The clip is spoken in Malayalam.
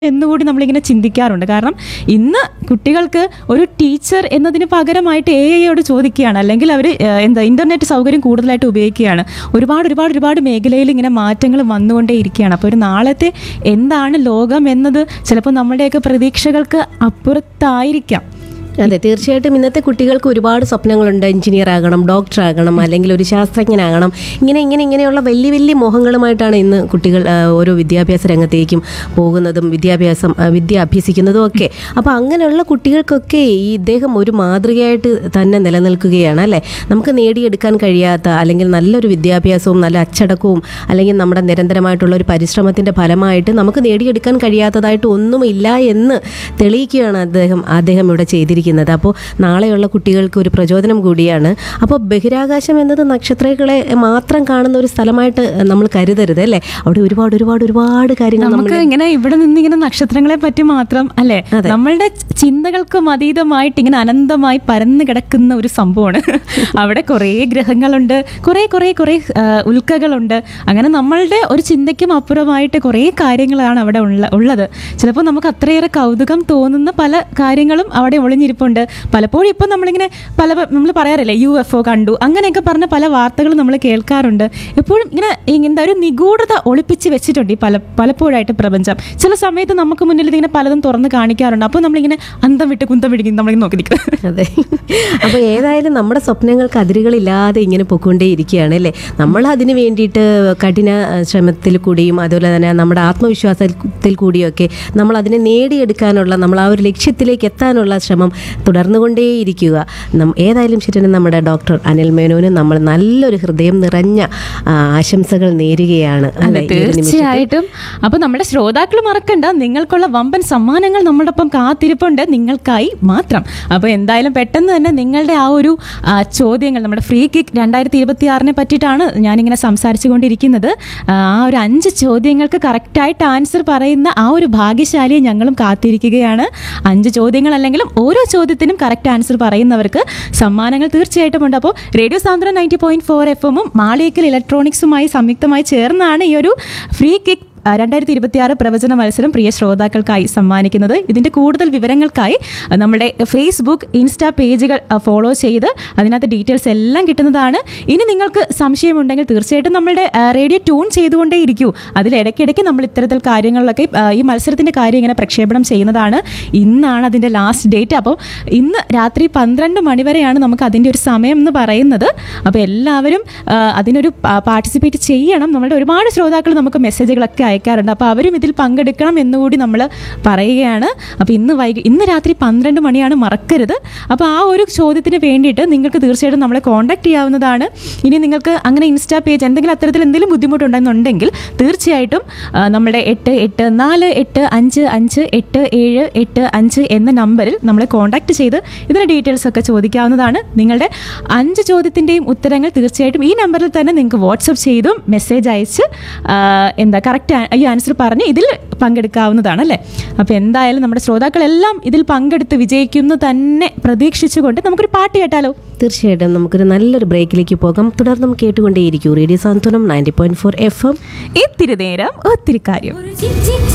എന്നുകൂടി നമ്മളിങ്ങനെ ചിന്തിക്കാറുണ്ട് കാരണം ഇന്ന് കുട്ടികൾക്ക് ഒരു ടീച്ചർ എന്നതിന് പകരമായിട്ട് എ ഐയോട് ചോദിക്കുകയാണ് അല്ലെങ്കിൽ അവർ എന്താ ഇന്റർനെറ്റ് സൗകര്യം കൂടുതലായിട്ട് ഉപയോഗിക്കുകയാണ് ഒരുപാട് ഒരുപാട് ഒരുപാട് മേഖലയിൽ ഇങ്ങനെ മാറ്റങ്ങൾ വന്നുകൊണ്ടേ ഇരിക്കുകയാണ് അപ്പോൾ ഒരു നാളത്തെ എന്താണ് ലോകം എന്നത് ചിലപ്പോൾ നമ്മുടെയൊക്കെ പ്രതീക്ഷകൾക്ക് അപ്പുറത്തായിരിക്കാം അതെ തീർച്ചയായിട്ടും ഇന്നത്തെ കുട്ടികൾക്ക് ഒരുപാട് സ്വപ്നങ്ങളുണ്ട് എഞ്ചിനീയർ ആകണം ഡോക്ടർ ആകണം അല്ലെങ്കിൽ ഒരു ശാസ്ത്രജ്ഞനാകണം ഇങ്ങനെ ഇങ്ങനെ ഇങ്ങനെയുള്ള വലിയ വലിയ മോഹങ്ങളുമായിട്ടാണ് ഇന്ന് കുട്ടികൾ ആ, ഓരോ വിദ്യാഭ്യാസ രംഗത്തേക്കും പോകുന്നതും വിദ്യാഭ്യാസം ആ, വിദ്യ അഭ്യസിക്കുന്നതും ഒക്കെ അപ്പോൾ അങ്ങനെയുള്ള കുട്ടികൾക്കൊക്കെ ഈ ഇദ്ദേഹം ഒരു മാതൃകയായിട്ട് തന്നെ നിലനിൽക്കുകയാണ് അല്ലേ നമുക്ക് നേടിയെടുക്കാൻ കഴിയാത്ത അല്ലെങ്കിൽ നല്ലൊരു വിദ്യാഭ്യാസവും നല്ല അച്ചടക്കവും അല്ലെങ്കിൽ നമ്മുടെ നിരന്തരമായിട്ടുള്ള ഒരു പരിശ്രമത്തിൻ്റെ ഫലമായിട്ട് നമുക്ക് നേടിയെടുക്കാൻ കഴിയാത്തതായിട്ട് ഒന്നുമില്ല എന്ന് തെളിയിക്കുകയാണ് അദ്ദേഹം അദ്ദേഹം ഇവിടെ ചെയ്തിരിക്കുന്നത് അപ്പോൾ നാളെയുള്ള കുട്ടികൾക്ക് ഒരു പ്രചോദനം കൂടിയാണ് അപ്പോൾ ബഹിരാകാശം എന്നത് നക്ഷത്രങ്ങളെ മാത്രം കാണുന്ന ഒരു സ്ഥലമായിട്ട് നമ്മൾ കരുതരുത് അല്ലേ അവിടെ ഒരുപാട് ഒരുപാട് ഒരുപാട് കാര്യങ്ങൾ നമ്മൾ നമുക്ക് ഇങ്ങനെ ഇവിടെ നിന്ന് ഇങ്ങനെ നക്ഷത്രങ്ങളെ പറ്റി മാത്രം അല്ലെ നമ്മളുടെ ചിന്തകൾക്കും അതീതമായിട്ട് ഇങ്ങനെ അനന്തമായി പരന്നു കിടക്കുന്ന ഒരു സംഭവമാണ് അവിടെ കുറേ ഗ്രഹങ്ങളുണ്ട് കുറേ കുറേ കുറേ ആ, ഉൽക്കകളുണ്ട് അങ്ങനെ നമ്മളുടെ ഒരു ചിന്തയ്ക്കും അപ്പുറമായിട്ട് കുറേ കാര്യങ്ങളാണ് അവിടെ ഉള്ള ഉള്ളത് ചിലപ്പോൾ നമുക്ക് അത്രയേറെ കൗതുകം തോന്നുന്ന പല കാര്യങ്ങളും അവിടെ ഒളിഞ്ഞിരിപ്പുണ്ട് പലപ്പോഴും ഇപ്പം നമ്മളിങ്ങനെ പല നമ്മൾ പറയാറില്ലേ യു എഫ് ഒ കണ്ടു അങ്ങനെയൊക്കെ പറഞ്ഞ പല വാർത്തകളും നമ്മൾ കേൾക്കാറുണ്ട് എപ്പോഴും ഇങ്ങനെ എന്താ ഒരു നിഗൂഢത ഒളിപ്പിച്ച് വെച്ചിട്ടുണ്ട് ഈ പല പലപ്പോഴായിട്ട് പ്രപഞ്ചം ചില സമയത്ത് നമുക്ക് മുന്നിൽ ഇതിങ്ങനെ പലതും തുറന്ന് കാണിക്കാറുണ്ട് അപ്പോൾ നമ്മളിങ്ങനെ അന്തം വിട്ട് കുന്തം പിടിക്കും നമ്മളിങ്ങനെ നോക്കി നിൽക്കുന്നത് അതെ അപ്പോൾ ഏതായാലും നമ്മുടെ സ്വപ്നങ്ങൾക്ക് അതിരുകളില്ലാതെ ഇങ്ങനെ പൊക്കൊണ്ടേ ഇരിക്കുകയാണ് അല്ലേ നമ്മൾ അതിന് വേണ്ടിയിട്ട് കഠിന അഹ്, ശ്രമത്തിൽ കൂടിയും അതുപോലെ തന്നെ നമ്മുടെ ആത്മവിശ്വാസത്തിൽ കൂടിയൊക്കെ നമ്മൾ അതിനെ നേടിയെടുക്കാനുള്ള നമ്മൾ ആ ഒരു ലക്ഷ്യത്തിലേക്ക് എത്താനുള്ള ശ്രമം തുടർന്നുകൊണ്ടേയിരിക്കുക നം ഏതായാലും ശരി തന്നെ നമ്മുടെ ഡോക്ടർ അനിൽ മേനോന് നമ്മൾ നല്ലൊരു ഹൃദയം നിറഞ്ഞ ആ, ആശംസകൾ നേരുകയാണ് അല്ലേ ഈ ഒരു നിമിഷത്തിൽ? തീർച്ചയായിട്ടും അപ്പൊ നമ്മുടെ ശ്രോതാക്കൾ മറക്കണ്ട നിങ്ങൾക്കുള്ള വമ്പൻ സമ്മാനങ്ങൾ നമ്മളോടൊപ്പം കാത്തിരിപ്പുണ്ട് നിങ്ങൾക്കായി മാത്രം അപ്പൊ എന്തായാലും പെട്ടെന്ന് തന്നെ നിങ്ങളുടെ ആ ഒരു ആ, ചോദ്യങ്ങൾ നമ്മുടെ ഫ്രീ കിക്ക് രണ്ടായിരത്തി ഇരുപത്തി ആറിനെ പറ്റിയിട്ടാണ് ഞാനിങ്ങനെ സംസാരിച്ചു കൊണ്ടിരിക്കുന്നത് ആ ആ ഒരു അഞ്ച് ചോദ്യങ്ങൾക്ക് കറക്റ്റായിട്ട് ആൻസർ പറയുന്ന ആ ഒരു ഭാഗ്യശാലിയെ ഞങ്ങളും കാത്തിരിക്കുകയാണ് അഞ്ച് ചോദ്യങ്ങൾ അല്ലെങ്കിലും ഓരോ ചോദ്യത്തിനും കറക്റ്റ് ആൻസർ പറയുന്നവർക്ക് സമ്മാനങ്ങൾ തീർച്ചയായിട്ടും ഉണ്ട് അപ്പോൾ റേഡിയോ സാന്ദ്ര നയൻറ്റി പോയിന്റ് ഫോർ എഫ് എമ്മും മാളിയേക്കൽ ഇലക്ട്രോണിക്സുമായി സംയുക്തമായി ചേർന്നാണ് ഈ ഒരു ഫ്രീ കിക്ക് രണ്ടായിരത്തി ഇരുപത്തി ആറ് പ്രവചന മത്സരം പ്രിയ ശ്രോതാക്കൾക്കായി സമ്മാനിക്കുന്നത് ഇതിന്റെ കൂടുതൽ വിവരങ്ങൾക്കായി ആ, നമ്മുടെ ഫേസ്ബുക്ക് ഇൻസ്റ്റാ പേജുകൾ ആ, ഫോളോ ചെയ്ത് അതിനകത്ത് ഡീറ്റെയിൽസ് എല്ലാം കിട്ടുന്നതാണ് ഇനി നിങ്ങൾക്ക് സംശയമുണ്ടെങ്കിൽ തീർച്ചയായിട്ടും നമ്മുടെ ആ, റേഡിയോ ട്യൂൺ ചെയ്തുകൊണ്ടേ ഇരിക്കൂ അതിൽ ഇടയ്ക്കിടയ്ക്ക് നമ്മൾ ഇത്തരത്തിൽ കാര്യങ്ങളിലൊക്കെ ആ, ഈ മത്സരത്തിന്റെ കാര്യം ഇങ്ങനെ പ്രക്ഷേപണം ചെയ്യുന്നതാണ് ഇന്നാണ് അതിന്റെ ലാസ്റ്റ് ഡേറ്റ് അപ്പോൾ ഇന്ന് രാത്രി പന്ത്രണ്ട് മണി വരെയാണ് നമുക്ക് അതിന്റെ ഒരു സമയം എന്ന് പറയുന്നത് അപ്പോൾ എല്ലാവരും ആ, അതിനൊരു പാർട്ടിസിപ്പേറ്റ് ചെയ്യണം നമ്മുടെ ഒരുപാട് ശ്രോതാക്കൾ നമുക്ക് മെസ്സേജുകളൊക്കെ അയക്കാറുണ്ട് അപ്പോൾ അവരും ഇതിൽ പങ്കെടുക്കണം എന്നുകൂടി നമ്മൾ പറയുകയാണ് അപ്പോൾ ഇന്ന് വൈകി ഇന്ന് രാത്രി പന്ത്രണ്ട് മണിയാണ് മറക്കരുത് അപ്പോൾ ആ ഒരു ചോദ്യത്തിന് വേണ്ടിയിട്ട് നിങ്ങൾക്ക് തീർച്ചയായിട്ടും നമ്മളെ കോൺടാക്ട് ചെയ്യാവുന്നതാണ് ഇനി നിങ്ങൾക്ക് അങ്ങനെ ഇൻസ്റ്റാ പേജ് എന്തെങ്കിലും അത്തരത്തിൽ എന്തെങ്കിലും ബുദ്ധിമുട്ടുണ്ടെന്നുണ്ടെങ്കിൽ തീർച്ചയായിട്ടും ആ, നമ്മുടെ എട്ട് എട്ട് നാല് എട്ട് അഞ്ച് അഞ്ച് എട്ട് ഏഴ് എട്ട് അഞ്ച് എന്ന നമ്പറിൽ നമ്മളെ കോൺടാക്ട് ചെയ്ത് ഇതിൻ്റെ ഡീറ്റെയിൽസ് ഒക്കെ ചോദിക്കാവുന്നതാണ് നിങ്ങളുടെ അഞ്ച് ചോദ്യത്തിൻ്റെയും ഉത്തരങ്ങൾ തീർച്ചയായിട്ടും ഈ നമ്പറിൽ തന്നെ നിങ്ങൾക്ക് വാട്സപ്പ് ചെയ്തും മെസ്സേജ് അയച്ച് ആ, എന്താ കറക്റ്റ് ഈ ആൻസർ പറഞ്ഞ് ഇതിൽ പങ്കെടുക്കാവുന്നതാണ് അല്ലേ അപ്പോൾ എന്തായാലും നമ്മുടെ ശ്രോതാക്കളെല്ലാം ഇതിൽ പങ്കെടുത്ത് വിജയിക്കുന്നു തന്നെ പ്രതീക്ഷിച്ചുകൊണ്ട് നമുക്കൊരു പാട്ട് കേട്ടാലോ തീർച്ചയായിട്ടും നമുക്കൊരു നല്ലൊരു ബ്രേക്കിലേക്ക് പോകാം തുടർന്നും കേട്ടുകൊണ്ടേയിരിക്കും radio Santhwanam ninety point four F M ഇത്തിരി നേരം ഒത്തിരി കാര്യം ഒരു ചിരി